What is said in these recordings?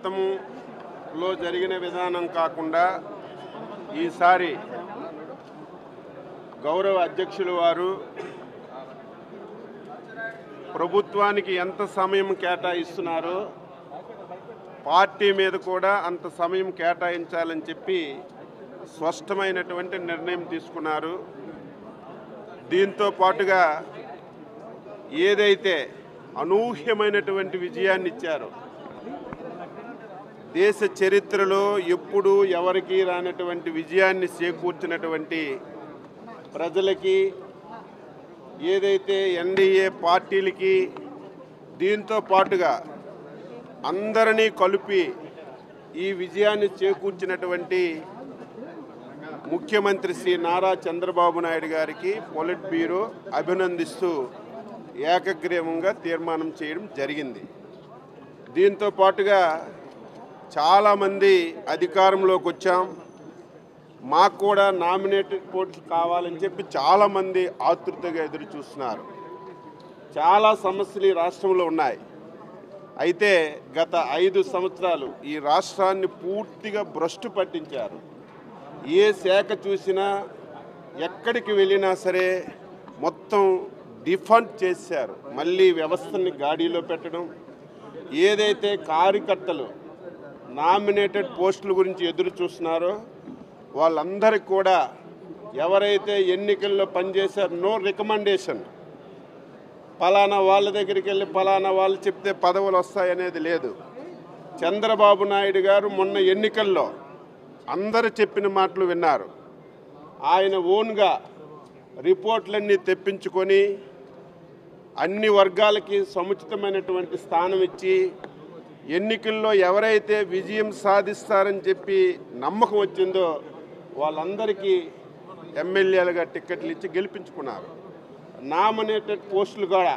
గతంలో జరిగిన విధానం కాకుండా ఈసారి గౌరవ అధ్యక్షులు వారు ప్రభుత్వానికి ఎంత సమయం కేటాయిస్తున్నారో పార్టీ మీద కూడా అంత సమయం కేటాయించాలని చెప్పి స్పష్టమైనటువంటి నిర్ణయం తీసుకున్నారు దీంతో పాటుగా ఏదైతే అనూహ్యమైనటువంటి విజయాన్ని ఇచ్చారో దేశ చరిత్రలో ఎప్పుడూ ఎవరికీ రానటువంటి విజయాన్ని చేకూర్చినటువంటి ప్రజలకి ఏదైతే ఎన్డీఏ పార్టీలకి దీంతో పాటుగా అందరినీ కలిపి ఈ విజయాన్ని చేకూర్చినటువంటి ముఖ్యమంత్రి శ్రీ నారా చంద్రబాబు నాయుడు గారికి పొలిట్ బ్యూరో అభినందిస్తూ ఏకగ్రీవంగా తీర్మానం చేయడం జరిగింది దీంతో పాటుగా చాలామంది అధికారంలోకి వచ్చాం మాకు కూడా నామినేటెడ్ పోస్టులు కావాలని చెప్పి చాలామంది ఆతృతగా ఎదురు చూస్తున్నారు చాలా సమస్యలు ఈ రాష్ట్రంలో ఉన్నాయి అయితే గత ఐదు సంవత్సరాలు ఈ రాష్ట్రాన్ని పూర్తిగా భ్రష్టు పట్టించారు ఏ శాఖ చూసినా ఎక్కడికి వెళ్ళినా సరే మొత్తం డిఫండ్ చేశారు మళ్ళీ వ్యవస్థని గాడిలో పెట్టడం ఏదైతే కార్యకర్తలు నామినేటెడ్ పోస్టుల గురించి ఎదురు చూస్తున్నారో వాళ్ళందరికీ కూడా ఎవరైతే ఎన్నికల్లో పనిచేశారో నో రికమెండేషన్ పలానా వాళ్ళ దగ్గరికి వెళ్ళి పలానా వాళ్ళు చెప్తే పదవులు వస్తాయనేది లేదు చంద్రబాబు నాయుడు గారు మొన్న ఎన్నికల్లో అందరు చెప్పిన మాటలు విన్నారు ఆయన ఓన్గా రిపోర్ట్లన్నీ తెప్పించుకొని అన్ని వర్గాలకి సముచితమైనటువంటి స్థానం ఇచ్చి ఎన్నికల్లో ఎవరైతే విజయం సాధిస్తారని చెప్పి నమ్మకం వచ్చిందో వాళ్ళందరికీ ఎమ్మెల్యేలుగా టిక్కెట్లు ఇచ్చి గెలిపించుకున్నారు నామినేటెడ్ పోస్టులు కూడా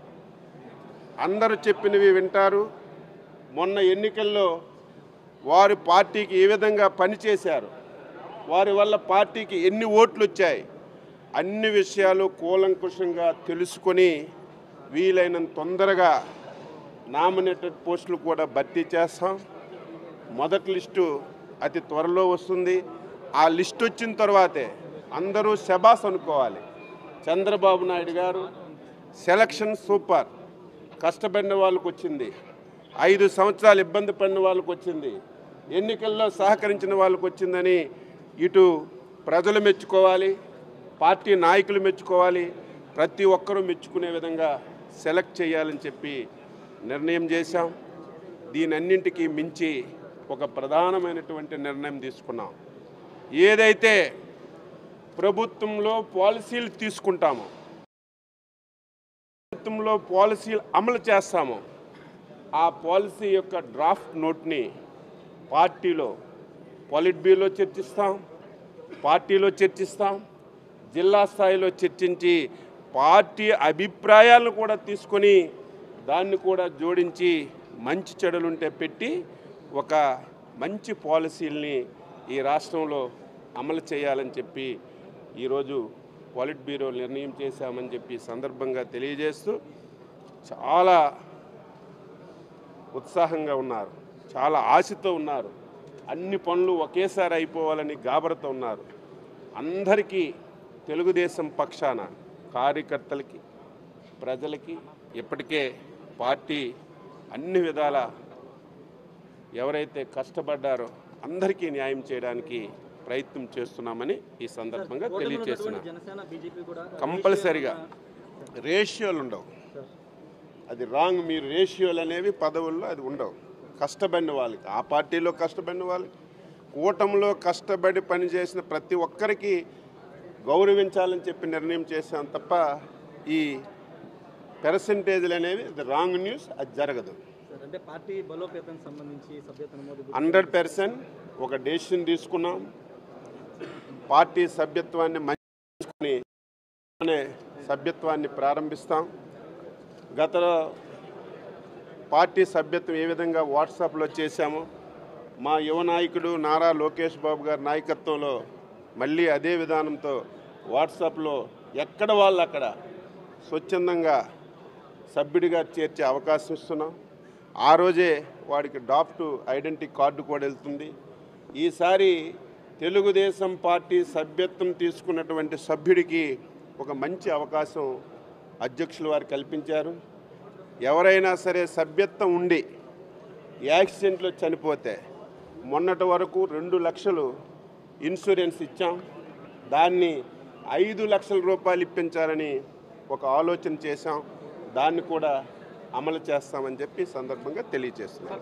అందరూ చెప్పినవి వింటారు మొన్న ఎన్నికల్లో వారి పార్టీకి ఏ విధంగా పనిచేశారు వారి వల్ల పార్టీకి ఎన్ని ఓట్లు వచ్చాయి అన్ని విషయాలు కూలంకుషంగా తెలుసుకొని వీలైనంత తొందరగా నామినేటెడ్ పోస్టులు కూడా భర్తీ చేస్తాం మొదటి లిస్టు అతి త్వరలో వస్తుంది ఆ లిస్ట్ వచ్చిన తర్వాతే అందరూ శబాస్ అనుకోవాలి చంద్రబాబు నాయుడు గారు సెలక్షన్ సూపర్ కష్టపడిన వాళ్ళకు వచ్చింది ఐదు సంవత్సరాలు ఇబ్బంది పడిన వాళ్ళకు వచ్చింది ఎన్నికల్లో సహకరించిన వాళ్ళకు వచ్చిందని ఇటు ప్రజలు మెచ్చుకోవాలి పార్టీ నాయకులు మెచ్చుకోవాలి ప్రతి ఒక్కరూ మెచ్చుకునే విధంగా సెలెక్ట్ చేయాలని చెప్పి నిర్ణయం చేశాం దీనన్నింటికీ మించి ఒక ప్రధానమైనటువంటి నిర్ణయం తీసుకున్నాం ఏదైతే ప్రభుత్వంలో పాలసీలు తీసుకుంటామో ప్రభుత్వంలో పాలసీలు అమలు చేస్తామో ఆ పాలసీ యొక్క డ్రాఫ్ట్ నోట్ని పార్టీలో పాలిట్ బ్యూరోలో చర్చిస్తాం పార్టీలో చర్చిస్తాం జిల్లా స్థాయిలో చర్చించి పార్టీ అభిప్రాయాలను కూడా తీసుకొని దాన్ని కూడా జోడించి మంచి చెడులుంటే పెట్టి ఒక మంచి పాలసీల్ని ఈ రాష్ట్రంలో అమలు చేయాలని చెప్పి ఈరోజు పాలిట్ బ్యూరో నిర్ణయం చేశామని చెప్పి ఈ సందర్భంగా తెలియజేస్తూ చాలా ఉత్సాహంగా ఉన్నారు చాలా ఆశతో ఉన్నారు అన్ని పనులు ఒకేసారి అయిపోవాలని గాబరతో ఉన్నారు అందరికీ తెలుగుదేశం పక్షాన కార్యకర్తలకి ప్రజలకి ఇప్పటికే పార్టీ అన్ని విధాల ఎవరైతే కష్టపడ్డారో అందరికీ న్యాయం చేయడానికి ప్రయత్నం చేస్తున్నామని ఈ సందర్భంగా తెలియజేస్తున్నాను జనసేన బీజేపీ కూడా కంపల్సరిగా రేషియోలు ఉండవు అది రాంగ్ మీరు రేషియోలు అనేవి పదవుల్లో అది ఉండవు కష్టపడిన వాళ్ళకి ఆ పార్టీలో కష్టపడిన వాళ్ళకి కూటమిలో కష్టపడి పనిచేసిన ప్రతి ఒక్కరికి గౌరవించాలని చెప్పి నిర్ణయం చేశాం తప్ప ఈ పెర్సంటేజ్లు అనేవి ఇది రాంగ్ న్యూస్ అది జరగదు సార్ అంటే పార్టీ బలోపేతం సంబంధించి సభ్యత నమోదు గురించి హండ్రెడ్ పర్సెంట్ ఒక డెసిషన్ తీసుకున్నాం పార్టీ సభ్యత్వాన్ని మంచుకొని అనే సభ్యత్వాన్ని ప్రారంభిస్తాం గత పార్టీ సభ్యత్వం ఏ విధంగా వాట్సాప్లో చేశామో మా యువ నాయకుడు నారా లోకేష్ బాబు గారి నాయకత్వంలో మళ్ళీ అదే విధానంతో వాట్సాప్లో ఎక్కడ వాళ్ళు అక్కడ స్వచ్ఛందంగా సభ్యుడిగా చేర్చే అవకాశం ఇస్తున్నాం ఆ రోజే వాడికి డాప్ట్ ఐడెంటిటీ కార్డు కూడా వెళ్తుంది ఈసారి తెలుగుదేశం పార్టీ సభ్యత్వం తీసుకున్నటువంటి సభ్యుడికి ఒక మంచి అవకాశం అధ్యక్షులు వారు కల్పించారు ఎవరైనా సరే సభ్యత్వం ఉండి యాక్సిడెంట్లో చనిపోతే మొన్నటి వరకు రెండు లక్షలు ఇన్సూరెన్స్ ఇచ్చాం దాన్ని ఐదు లక్షల రూపాయలు ఇప్పించాలని ఒక ఆలోచన చేశాం దాన్ని కూడా అమలు చేస్తామని చెప్పి ఈ సందర్భంగా తెలియజేస్తున్నాం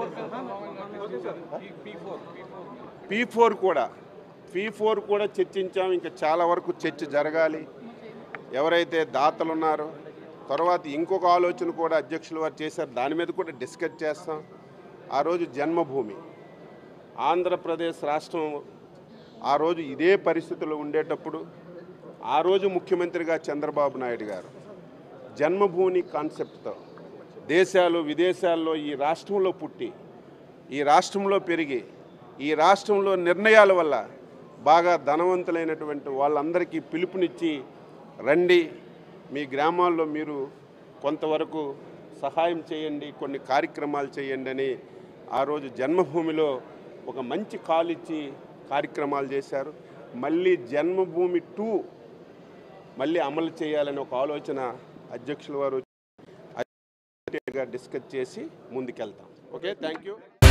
పీ ఫోర్ కూడా పీ ఫోర్ కూడా చర్చించాం ఇంకా చాలా వరకు చర్చ జరగాలి ఎవరైతే దాతలు ఉన్నారో తర్వాత ఇంకొక ఆలోచన కూడా అధ్యక్షులు వారు చేశారు దాని మీద కూడా డిస్కస్ చేస్తాం ఆ రోజు జన్మభూమి ఆంధ్రప్రదేశ్ రాష్ట్రం ఆ రోజు ఇదే పరిస్థితుల్లో ఉండేటప్పుడు ఆ రోజు ముఖ్యమంత్రిగా చంద్రబాబు నాయుడు గారు జన్మభూమి కాన్సెప్ట్తో దేశాలు విదేశాల్లో ఈ రాష్ట్రంలో పుట్టి ఈ రాష్ట్రంలో పెరిగి ఈ రాష్ట్రంలో నిర్ణయాల వల్ల బాగా ధనవంతులైనటువంటి వాళ్ళందరికీ పిలుపునిచ్చి రండి మీ గ్రామాల్లో మీరు కొంతవరకు సహాయం చేయండి కొన్ని కార్యక్రమాలు చేయండి అని ఆ రోజు జన్మభూమిలో ఒక మంచి కాల్ ఇచ్చి కార్యక్రమాలు చేశారు మళ్ళీ జన్మభూమి టూ మళ్ళీ అమలు చేయాలని ఒక ఆలోచన అధ్యక్షుల వారు డిస్కస్ చేసి ముందుకెళ్తాం ఓకే థ్యాంక్ యూ